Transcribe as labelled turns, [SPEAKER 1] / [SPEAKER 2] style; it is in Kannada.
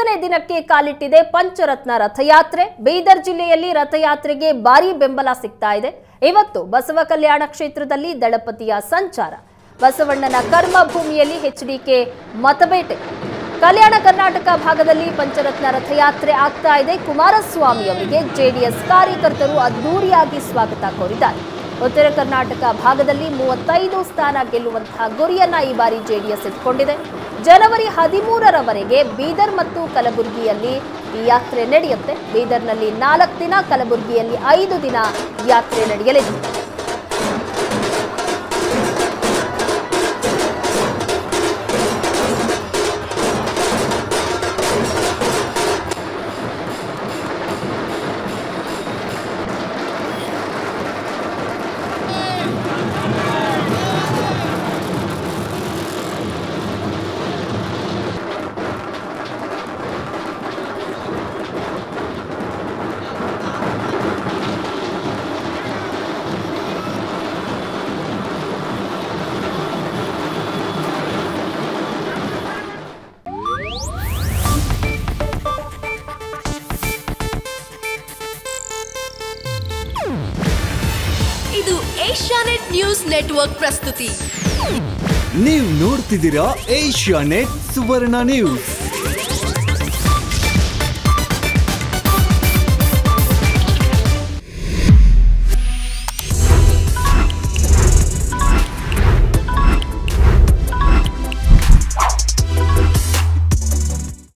[SPEAKER 1] ಐದನೇ ದಿನಕ್ಕೆ ಕಾಲಿಟ್ಟಿದೆ ಪಂಚರತ್ನ ರಥಯಾತ್ರೆ ಬೀದರ್ ಜಿಲ್ಲೆಯಲ್ಲಿ ರಥಯಾತ್ರೆಗೆ ಭಾರಿ ಬೆಂಬಲ ಸಿಗ್ತಾ ಇದೆ ಇವತ್ತು ಬಸವ ಕಲ್ಯಾಣ ಕ್ಷೇತ್ರದಲ್ಲಿ ದಳಪತಿಯ ಸಂಚಾರ ಬಸವಣ್ಣನ ಕರ್ಮಭೂಮಿಯಲ್ಲಿ ಎಚ್ಡಿಕೆ ಮತಬೇಟೆ ಕಲ್ಯಾಣ ಕರ್ನಾಟಕ ಭಾಗದಲ್ಲಿ ಪಂಚರತ್ನ ರಥಯಾತ್ರೆ ಆಗ್ತಾ ಇದೆ ಕುಮಾರಸ್ವಾಮಿ ಅವರಿಗೆ ಜೆಡಿಎಸ್ ಕಾರ್ಯಕರ್ತರು ಅದ್ದೂರಿಯಾಗಿ ಸ್ವಾಗತ ಕೋರಿದ್ದಾರೆ ಉತ್ತರ ಕರ್ನಾಟಕ ಭಾಗದಲ್ಲಿ ಮೂವತ್ತೈದು ಸ್ಥಾನ ಗೆಲ್ಲುವಂತಹ ಗುರಿಯನ್ನ ಈ ಬಾರಿ ಜೆಡಿಎಸ್ ಇಟ್ಕೊಂಡಿದೆ ಜನವರಿ ಹದಿಮೂರರವರೆಗೆ ಬೀದರ್ ಮತ್ತು ಕಲಬುರಗಿಯಲ್ಲಿ ಈ ಯಾತ್ರೆ ನಡೆಯುತ್ತೆ ಬೀದರ್ನಲ್ಲಿ ನಾಲ್ಕು ದಿನ ಕಲಬುರಗಿಯಲ್ಲಿ ಐದು ದಿನ ಯಾತ್ರೆ ನಡೆಯಲಿದೆ
[SPEAKER 2] ಇದು ಏಷ್ಯಾನೆಟ್ ನ್ಯೂಸ್ ನೆಟ್ವರ್ಕ್ ಪ್ರಸ್ತುತಿ
[SPEAKER 3] ನೀವು ನೋಡ್ತಿದ್ದೀರಾ ಏಷ್ಯಾ ನೆಟ್ ಸುವರ್ಣ ನ್ಯೂಸ್